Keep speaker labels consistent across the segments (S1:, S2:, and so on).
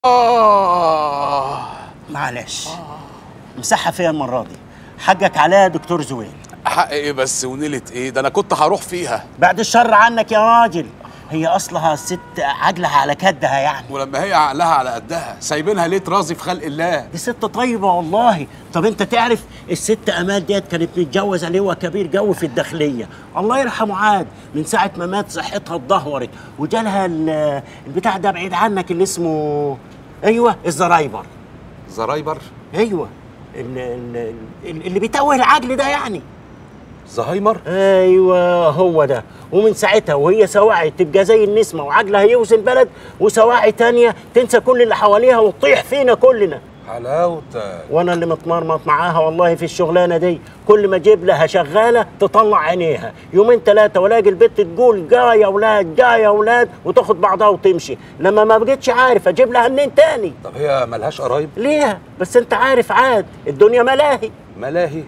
S1: آه
S2: معلش مسحها فيا المره دي حقك عليا يا دكتور زويل
S1: حق ايه بس ونيلة ايه ده انا كنت هروح فيها
S2: بعد الشر عنك يا راجل هي اصلها ست عجلها على كدها يعني
S1: ولما هي عقلها على قدها سايبينها ليه ترازي في خلق الله
S2: دي ست طيبه والله طب انت تعرف الست امال ديت كانت متجوزه لواء كبير جو في الداخليه الله يرحمه عاد من ساعه ما مات صحتها اتدهورت وجالها ال- البتاع ده بعيد عنك اللي اسمه ايوه الزرايبر
S1: زرايبر
S2: ايوه ال- ال- ال- اللي بيتوه العجل ده يعني
S1: زهايمر
S2: ايوه هو ده ومن ساعتها وهي سواعي تبقى زي النسمه وعجلها يوزن بلد وسواعي تانية تنسى كل اللي حواليها وتطيح فينا كلنا
S1: حلاوتك
S2: وانا اللي متمرمط معاها والله في الشغلانه دي كل ما اجيب لها شغاله تطلع عينيها يومين ثلاثه والاقي البت تقول جا يا اولاد جا يا اولاد وتاخد بعضها وتمشي لما ما بقتش عارف اجيب لها منين تاني
S1: طب هي ملهاش قرايب
S2: ليها بس انت عارف عاد الدنيا ملاهي
S1: ملاهي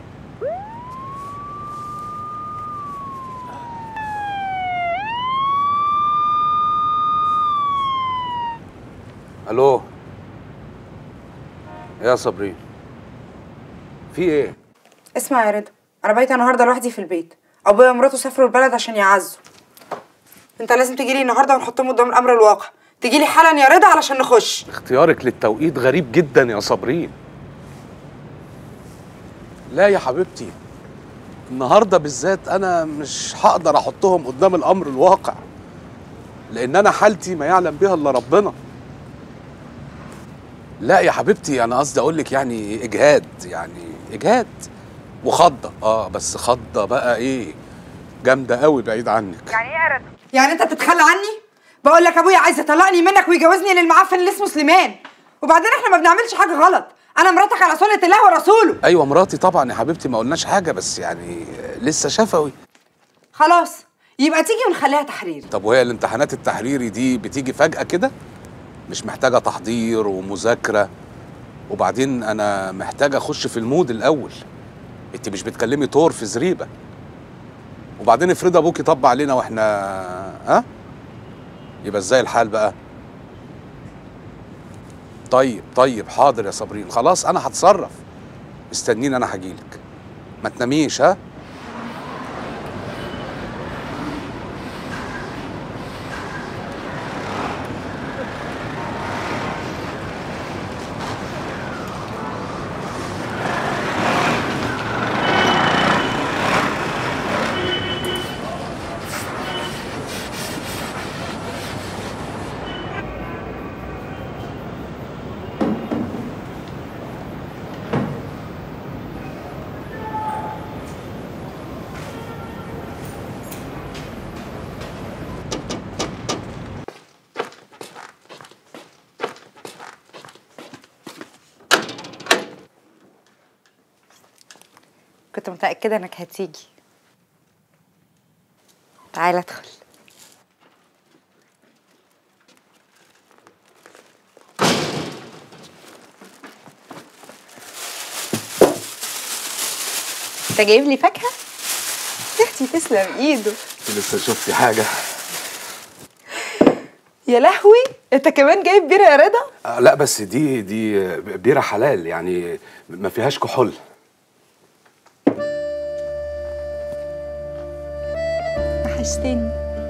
S1: الو يا صابرين في ايه
S3: اسمع يا رضا انا بايته النهارده لوحدي في البيت ابويا ومراته سافروا البلد عشان يعزوا انت لازم تجيلي النهارده ونحطهم قدام الامر الواقع تجيلي حالا يا رضا علشان نخش
S1: اختيارك للتوقيت غريب جدا يا صابرين لا يا حبيبتي النهارده بالذات انا مش هقدر احطهم قدام الامر الواقع لان انا حالتي ما يعلم بها الا ربنا لا يا حبيبتي انا قصدي اقول لك يعني اجهاد يعني اجهاد وخضه اه بس خضه بقى ايه جامده قوي بعيد عنك
S3: يعني ايه يا رضا يعني انت بتتخلى عني بقول لك ابويا عايز يطلقني منك ويجوزني للمعفن اللي اسمه سليمان وبعدين احنا ما بنعملش حاجه غلط انا مراتك على سنه الله ورسوله
S1: ايوه مراتي طبعا يا حبيبتي ما قلناش حاجه بس يعني لسه شفوي
S3: خلاص يبقى تيجي ونخليها تحريري
S1: طب وهي الامتحانات التحريري دي بتيجي فجأة كده؟ مش محتاجة تحضير ومذاكرة وبعدين أنا محتاج أخش في المود الأول أنت مش بتكلمي طور في زريبة وبعدين افرض أبوكي طب علينا وإحنا ها؟ يبقى إزاي الحال بقى؟ طيب طيب حاضر يا صابرين خلاص أنا هتصرف استنيني أنا هجيلك ما تناميش ها؟
S3: كنت متاكده انك هتيجي تعالى ادخل انت جايب لي فاكهه يا اختي تسلم ايده
S1: أنت لسه شفتي حاجة؟
S3: يا لهوي انت كمان جايب بيره يا رضا
S1: آه لا بس دي دي بيرة حلال يعني ما فيهاش كحول
S3: وحشتني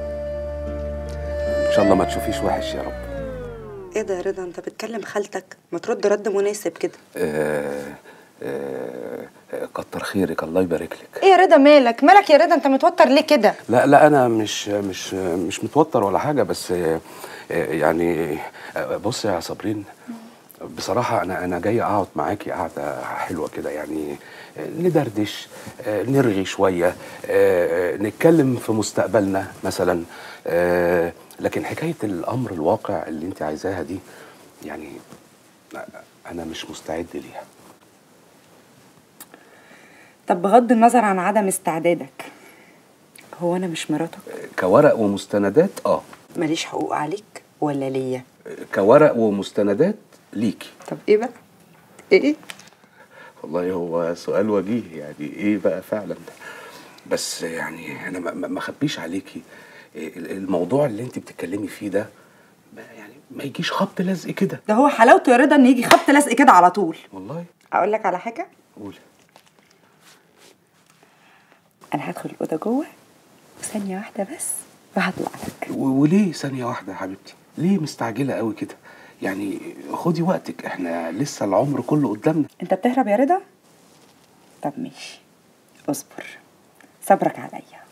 S1: ان شاء الله ما تشوفيش وحش يا رب
S3: ايه ده يا رضا انت بتكلم خالتك ما ترد رد مناسب كده
S1: آه آه آه، كتر خيرك الله يبارك لك
S3: ايه يا رضا مالك مالك يا رضا انت متوتر ليه كده
S1: لا لا انا مش مش مش متوتر ولا حاجه بس آه، آه، يعني آه، بص يا صابرين بصراحه انا انا جاي اقعد معاكي قعده حلوه كده يعني آه، ندردش آه، نرغي شويه آه، نتكلم في مستقبلنا مثلا آه، لكن حكايه الامر الواقع اللي انت عايزاها دي يعني انا مش مستعد ليها
S3: طب بغض النظر عن عدم استعدادك هو انا مش مراتك
S1: كورق ومستندات اه
S3: ماليش حقوق عليك ولا ليا
S1: كورق ومستندات ليكي
S3: طب ايه بقى ايه
S1: والله هو سؤال وجيه يعني ايه بقى فعلا بس يعني انا ما- ما ما اخبيش عليكي ال- الموضوع اللي انت بتتكلمي فيه ده ما- يعني ما يجيش خبط لزق كده
S3: ده هو حلاوته يا رضا ان يجي خبط لزق كده على طول
S1: والله
S3: اقول لك على حاجه
S1: قولي
S3: انا هدخل الاوضه جوه ثانيه واحده بس وهطلع لك
S1: و- وليه ثانية واحدة يا حبيبتي؟ ليه مستعجلة قوي كده؟ يعني خدي وقتك احنا لسه العمر كله قدامنا
S3: انت بتهرب يا رضا طب ماشي اصبر صبرك عليا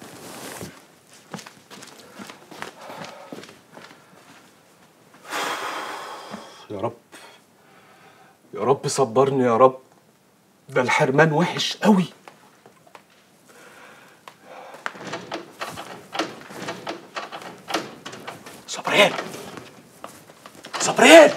S1: يا رب يا رب صبرني يا رب ده الحرمان وحش قوي صبرين صبرين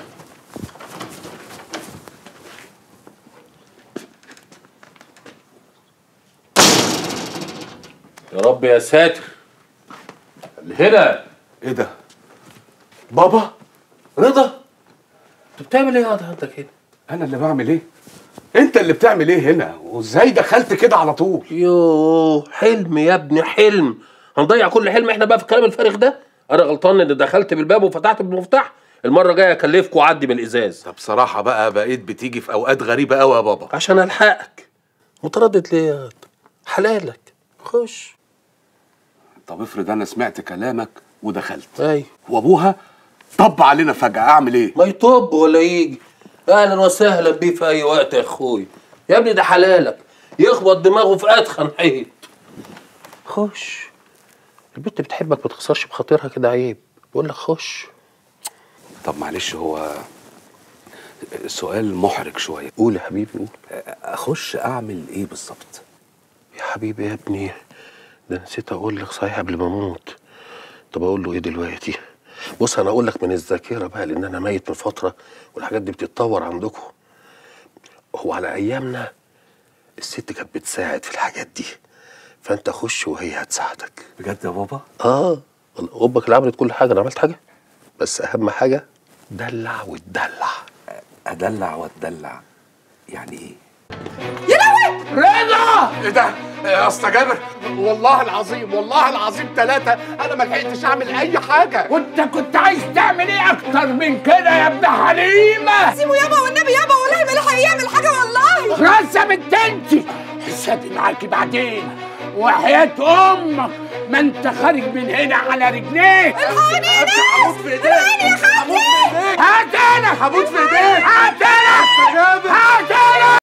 S4: يا رب يا ساتر اللي هنا
S1: ايه ده بابا
S4: رضا انت بتعمل ايه يا عندك هنا
S1: انا اللي بعمل ايه انت اللي بتعمل ايه هنا وازاي دخلت كده على طول
S4: يوه حلم يا ابني حلم هنضيع كل حلم احنا بقى في الكلام الفارغ ده انا غلطان ان دخلت بالباب وفتحت بالمفتاح المره الجايه اكلفكوا وعدي بالازاز
S1: طب بصراحة بقى بقيت بتيجي في اوقات غريبة قوي يا بابا
S4: عشان الحقك متردد ليه يا واد؟ حلالك خش
S1: طب افرض انا سمعت كلامك ودخلت
S4: ايوه
S1: وابوها طب علينا فجأة اعمل ايه
S4: ما يطب ولا يجي اهلا وسهلا بيه في اي وقت يا اخوي يا ابني ده حلالك يخبط دماغه في اتخن حيط خش البنت بتحبك ما تخسرش بخاطرها كده عيب بقول لك خش
S1: طب معلش هو سؤال محرج شوية
S4: قول يا حبيبي قول
S1: اخش اعمل ايه بالظبط
S4: يا حبيبي يا ابني ده نسيت اقول لك صحيح قبل ما اموت طب اقول له ايه دلوقتي بص انا اقول لك من الذاكره بقى لان انا ميت من فتره والحاجات دي بتتطور عندكم هو على ايامنا الست كانت بتساعد في الحاجات دي فانت خش وهي هتساعدك
S1: بجد يا بابا
S4: اه والله امك اللي عملت كل حاجه انا عملت حاجه بس اهم حاجه دلع وتدلع
S1: ادلع واتدلع يعني ايه
S5: رضا ايه ده يا اسطى جابر والله العظيم والله العظيم ثلاثة أنا ما لحقتش أعمل أي حاجة
S6: وانت كنت عايز تعمل ايه اكتر من كده يا ابن حليمه
S3: سيبه يابا والنبي يابا والله ما لحق يعمل حاجه والله
S6: خلاص يا بنت انت حسابي معاكي بعدين وحياة امك ما انت خارج من هنا على رجليك
S3: الحقوني يا ناس
S5: هموت في إيديك هموت في إيديك
S6: هات انا
S5: هموت في إيديك
S6: هات انا
S5: يا جابر
S6: هات انا